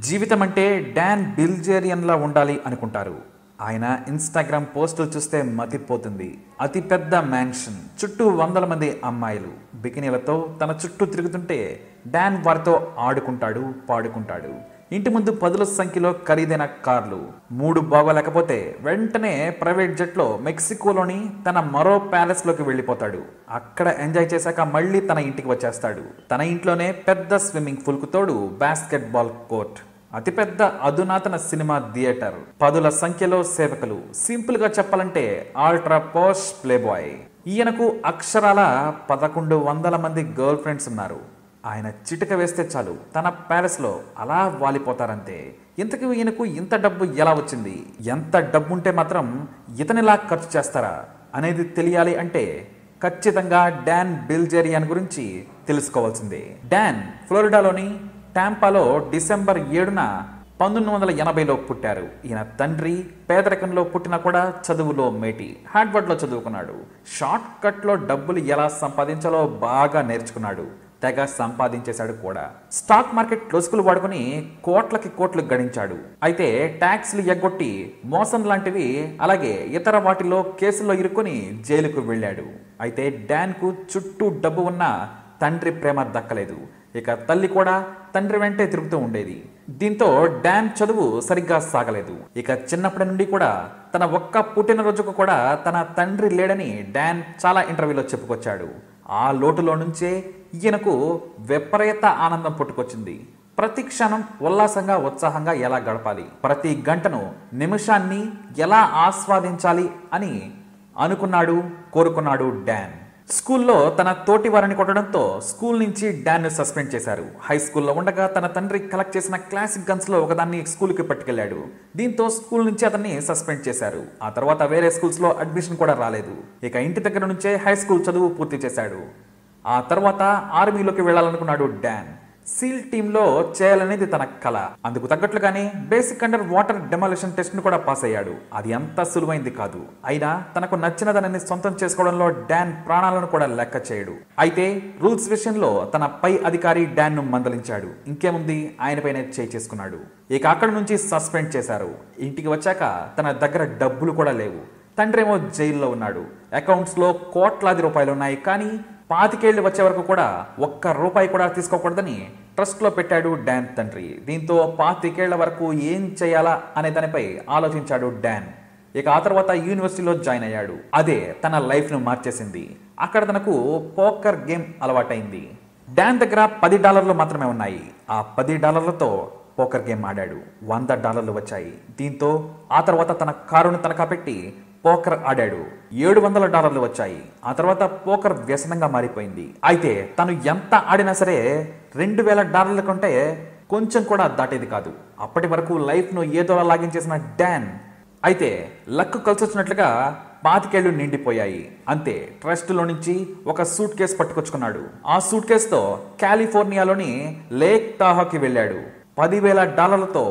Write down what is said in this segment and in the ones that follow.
జీవితం అంటే డాన్ బిల్జేరియన్లా ఉండాలి అనుకుంటారు ఆయన ఇన్స్టాగ్రామ్ పోస్టులు చూస్తే మతిపోతుంది అతిపెద్ద మ్యాన్షన్ చుట్టూ వందల మంది అమ్మాయిలు బికినీలతో తన చుట్టూ తిరుగుతుంటే డాన్ వారితో ఆడుకుంటాడు పాడుకుంటాడు ఇంటి ముందు పదుల సంఖ్యలో ఖరీదైన కార్లు మూడు బాగోలేకపోతే వెంటనే ప్రైవేట్ జెట్లో మెక్సికోలోని తన మరో ప్యాలెస్ లోకి వెళ్ళిపోతాడు అక్కడ ఎంజాయ్ చేశాక మళ్ళీ తన ఇంటికి వచ్చేస్తాడు తన ఇంట్లోనే పెద్ద స్విమ్మింగ్ పూల్ కు తోడు బాస్కెట్ బాల్ కోర్ట్ అతిపెద్ద అధునాతన సినిమా థియేటర్ పదుల సంఖ్యలో సేవకులు సింపుల్ గా చెప్పాలంటే ఆల్ట్రా పోష్ ప్లేబాయ్ ఈయనకు అక్షరాల పదకొండు వందల మంది గర్ల్ ఫ్రెండ్స్ ఉన్నారు ఆయన చిటిక వేస్తే చాలు తన ప్యాలెస్లో అలా వాలిపోతారంతే ఇంతకు ఈయనకు ఇంత డబ్బు ఎలా వచ్చింది ఎంత డబ్బు ఉంటే మాత్రం ఇతనిలా ఖర్చు చేస్తారా అనేది తెలియాలి అంటే ఖచ్చితంగా డాన్ బిల్జేరియన్ గురించి తెలుసుకోవాల్సిందే డాన్ ఫ్లోరిడాలోని టాంపాలో డిసెంబర్ ఏడున పంతొమ్మిది వందల ఎనభైలో పుట్టారు ఈయన తండ్రి పేదరికంలో పుట్టినా కూడా చదువులో మేటి హార్డ్వర్డ్లో చదువుకున్నాడు షార్ట్ కట్లో డబ్బులు ఎలా సంపాదించాలో బాగా నేర్చుకున్నాడు తెగ సంపాదించేశాడు కూడా స్టాక్ మార్కెట్ లొసుకులు వాడుకుని కోట్లకి కోట్లు గడించాడు అయితే ట్యాక్స్లు ఎగ్గొట్టి మోసం లాంటివి అలాగే ఇతర వాటిలో కేసుల్లో ఇరుక్కొని జైలుకు వెళ్ళాడు అయితే డాన్కు చుట్టూ డబ్బు ఉన్న తండ్రి ప్రేమ దక్కలేదు ఇక తల్లి కూడా తండ్రి వెంటే తిరుగుతూ ఉండేది దీంతో డాన్ చదువు సరిగ్గా సాగలేదు ఇక చిన్నప్పటి నుండి కూడా తన ఒక్క పుట్టినరోజుకు కూడా తన తండ్రి లేడని డాన్ చాలా ఇంటర్వ్యూలో చెప్పుకొచ్చాడు ఆ లోటులో నుంచే ఈయనకు విపరీత ఆనందం పుట్టుకొచ్చింది ప్రతి క్షణం ఉల్లాసంగా ఉత్సాహంగా ఎలా గడపాలి ప్రతి గంటను నిమిషాన్ని ఎలా ఆస్వాదించాలి అని అనుకున్నాడు కోరుకున్నాడు డాన్ స్కూల్లో తన తోటి వారిని కొట్టడంతో స్కూల్ నుంచి డాన్ సస్పెండ్ చేశారు హై స్కూల్లో ఉండగా తన తండ్రి కలెక్ట్ చేసిన క్లాసిక్ గన్స్ లో ఒకదాన్ని స్కూల్కి పట్టుకెళ్లాడు దీంతో స్కూల్ నుంచి అతన్ని సస్పెండ్ చేశారు ఆ తర్వాత వేరే స్కూల్స్ లో అడ్మిషన్ కూడా రాలేదు ఇక ఇంటి దగ్గర నుంచే హై స్కూల్ చదువు పూర్తి చేశాడు ఆ తర్వాత ఆర్మీలోకి వెళ్ళాలనుకున్నాడు డాన్ సీల్ టీంలో చేయాలనేది తన కళ అందుకు తగ్గట్లుగానే basic under water demolition test ను కూడా పాస్ అయ్యాడు అది అంత సులువైంది కాదు అయినా తనకు నచ్చిన దానిని సొంతం చేసుకోవడంలో డాన్ ప్రాణాలను కూడా లెక్క చేయడు అయితే రూల్స్ విషయంలో తన పై అధికారి డాన్ ను మందలించాడు ఇంకేముంది ఆయనపైనే చేయి చేసుకున్నాడు ఇక అక్కడి నుంచి సస్పెండ్ చేశారు ఇంటికి వచ్చాక తన దగ్గర డబ్బులు కూడా లేవు తండ్రేమో జైల్లో ఉన్నాడు అకౌంట్స్లో కోట్లాది రూపాయలు ఉన్నాయి కానీ పాతికేళ్లు వచ్చే వరకు కూడా ఒక్క రూపాయి కూడా తీసుకోకూడదని ట్రస్ట్లో పెట్టాడు డాన్ తండ్రి దీంతో పాతికేళ్ల వరకు ఏం చేయాలా అనే దానిపై ఆలోచించాడు డాన్ ఇక ఆ తర్వాత యూనివర్సిటీలో జాయిన్ అయ్యాడు అదే తన లైఫ్ను మార్చేసింది అక్కడ తనకు పోకర్ గేమ్ అలవాటైంది డాన్ దగ్గర పది డాలర్లు మాత్రమే ఉన్నాయి ఆ పది డాలర్లతో పోకర్ గేమ్ ఆడాడు వంద డాలర్లు వచ్చాయి దీంతో ఆ తర్వాత తన కారును తనఖా పెట్టి పోకర్ ఆడాడు ఏడు వందల డాలర్లు వచ్చాయి ఆ తర్వాత పోకర్ వ్యసనంగా మారిపోయింది అయితే తను ఎంత ఆడినా సరే రెండు వేల డాలర్ల కంటే కొంచెం కూడా దాటేది కాదు అప్పటి వరకు లైఫ్ను ఏదోలా లాగించేసిన డాన్ అయితే లక్ కలిసి వచ్చినట్లుగా పాతికేళ్లు నిండిపోయాయి అంతే ట్రస్ట్లో నుంచి ఒక సూట్ కేసు పట్టుకొచ్చుకున్నాడు ఆ సూట్ కేసుతో కాలిఫోర్నియాలోని లేక్ తాహాకి వెళ్ళాడు పదివేల డాలర్లతో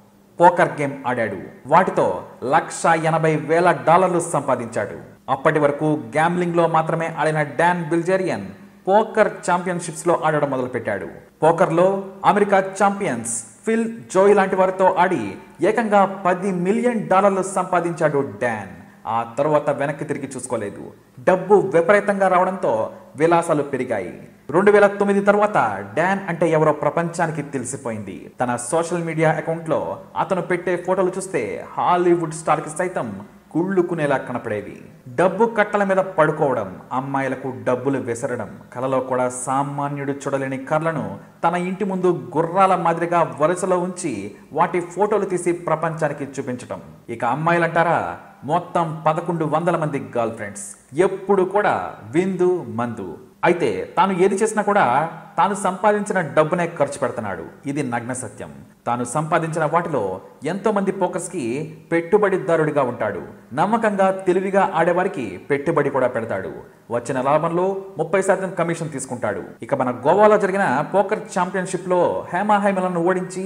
పోకర్ గేమ్ ఆడాడు వాటితో లక్ష ఎనభై వేల డాలర్లు సంపాదించాడు అప్పటి వరకు గ్యాంబ్లింగ్ లో మాత్రమే ఆడిన డాన్ బిల్జేరియన్ పోకర్ ఛాంపియన్షిప్స్ లో ఆడడం మొదలుపెట్టాడు పోకర్ లో అమెరికా ఛాంపియన్స్ ఫిల్ జోయ్ లాంటి వారితో ఆడి ఏకంగా పది మిలియన్ డాలర్లు సంపాదించాడు డాన్ ఆ తర్వాత వెనక్కి తిరిగి చూసుకోలేదు డబ్బు విపరీతంగా రావడంతో విలాసాలు పెరిగాయి రెండు వేల తొమ్మిది తర్వాత డాన్ అంటే ఎవరో ప్రపంచానికి తెలిసిపోయింది తన సోషల్ మీడియా అకౌంట్లో అతను పెట్టే ఫోటోలు చూస్తే హాలీవుడ్ స్టార్కి సైతం కుళ్ళుకునేలా కనపడేవి డబ్బు కట్టల మీద పడుకోవడం అమ్మాయిలకు డబ్బులు విసరడం కలలో కూడా సామాన్యుడు చూడలేని కర్లను తన ఇంటి ముందు గుర్రాల మాదిరిగా వరుసలో ఉంచి వాటి ఫోటోలు తీసి ప్రపంచానికి చూపించడం ఇక అమ్మాయిలంటారా మొత్తం పదకొండు వందల మంది గర్ల్ ఫ్రెండ్స్ ఎప్పుడు కూడా విందు మందు అయితే తాను ఏది చేసినా కూడా తాను సంపాదించిన డబ్బునే ఖర్చు పెడుతున్నాడు ఇది నగ్న సత్యం తాను సంపాదించిన వాటిలో ఎంతో మంది పోకర్స్ కి పెట్టుబడిదారుడిగా ఉంటాడు నమ్మకంగా తెలివిగా ఆడేవారికి పెట్టుబడి కూడా పెడతాడు వచ్చిన లాభంలో ముప్పై శాతం కమిషన్ తీసుకుంటాడు ఇక మన గోవాలో జరిగిన పోకర్ ఛాంపియన్షిప్ లో హేమా హైమలను ఓడించి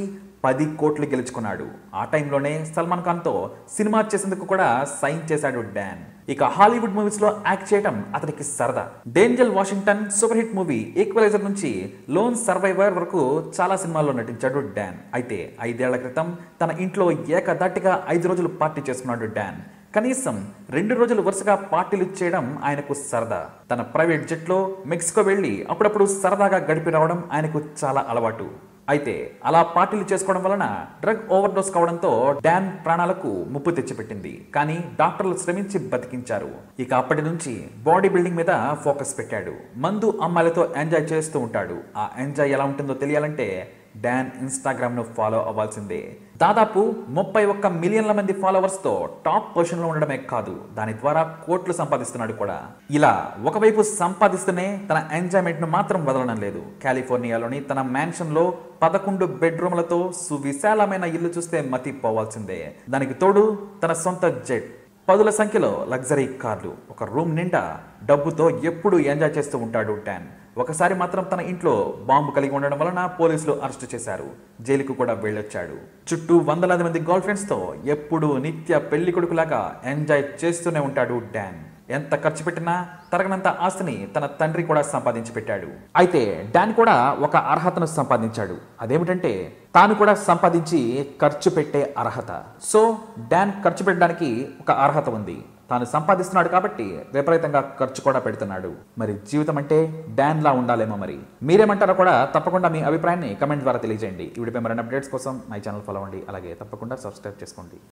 పది కోట్లు గెలుచుకున్నాడు ఆ టైంలోనే సల్మాన్ ఖాన్తో సినిమా చేసేందుకు కూడా సైన్ చేశాడు డాన్ ఇక హాలీవుడ్ మూవీస్ లో యాక్ట్ చేయడం అతనికి సరదా Denzel Washington super hit movie Equalizer నుంచి లోన్ సర్వైవర్ వరకు చాలా సినిమాల్లో నటించాడు డాన్ అయితే ఐదేళ్ల క్రితం తన ఇంట్లో ఏకదాటిగా ఐదు రోజులు పార్టీ చేసుకున్నాడు డాన్ కనీసం రెండు రోజులు వరుసగా పార్టీలు చేయడం ఆయనకు సరదా తన ప్రైవేట్ జెట్లో మెక్సికో వెళ్ళి అప్పుడప్పుడు సరదాగా గడిపి రావడం ఆయనకు చాలా అలవాటు అయితే అలా పార్టీలు చేసుకోవడం వలన డ్రగ్ ఓవర్ డోస్ కావడంతో డాన్ ప్రాణాలకు ముప్పు తెచ్చిపెట్టింది కానీ డాక్టర్లు శ్రమించి బతికించారు ఇక అప్పటి నుంచి బాడీ బిల్డింగ్ మీద ఫోకస్ పెట్టాడు మందు అమ్మాయిలతో ఎంజాయ్ చేస్తూ ఉంటాడు ఆ ఎంజాయ్ ఎలా ఉంటుందో తెలియాలంటే డాన్ ఇన్స్టాగ్రామ్ ను ఫాలో అవ్వాల్సిందే దాదాపు ముప్పై ఒక్క మిలియన్ల మంది ఫాలోవర్స్ తో టాప్ పొజిషన్ లో ఉండడమే కాదు దాని ద్వారా కోట్లు సంపాదిస్తున్నాడు కూడా ఇలా ఒకవైపు సంపాదిస్తూనే తన ఎంజాయ్మెంట్ ను మాత్రం వదలడం లేదు కాలిఫోర్నియాలోని తన మ్యాన్షన్ లో పదకొండు బెడ్రూమ్లతో సువిశాలమైన ఇల్లు చూస్తే మతి పోవాల్సిందే దానికి తోడు తన సొంత జెట్ పదుల సంఖ్యలో లగ్జరీ కార్లు ఒక రూమ్ నిండా డబ్బుతో ఎప్పుడు ఎంజాయ్ చేస్తూ ఉంటాడు డాన్ ఒకసారి మాత్రం తన ఇంట్లో బాంబు కలిగి ఉండడం వలన పోలీసులు అరెస్టు చేశారు జైలుకు కూడా వెళ్ళొచ్చాడు చుట్టూ వందలాది మంది గర్ల్ ఫ్రెండ్స్తో ఎప్పుడు నిత్య పెళ్లి కొడుకులాగా ఎంజాయ్ చేస్తూనే ఉంటాడు డాన్ ఎంత ఖర్చు పెట్టినా తరగనంత ఆస్తిని తన తండ్రి కూడా సంపాదించి పెట్టాడు అయితే డాన్ కూడా ఒక అర్హతను సంపాదించాడు అదేమిటంటే తాను కూడా సంపాదించి ఖర్చు పెట్టే అర్హత సో డాన్ ఖర్చు పెట్టడానికి ఒక అర్హత ఉంది తాను సంపాదిస్తున్నాడు కాబట్టి విపరీతంగా ఖర్చు కూడా పెడుతున్నాడు మరి జీవితం అంటే డాన్ లా ఉండాలేమో మరి మీరేమంటారో కూడా తప్పకుండా మీ అభిప్రాయాన్ని కమెంట్ ద్వారా తెలియజేయండి ఇవిడిపై మరిన్ని అప్డేట్స్ కోసం మై ఛానల్ ఫాలో అవ్వండి అలాగే తప్పకుండా సబ్స్క్రైబ్ చేసుకోండి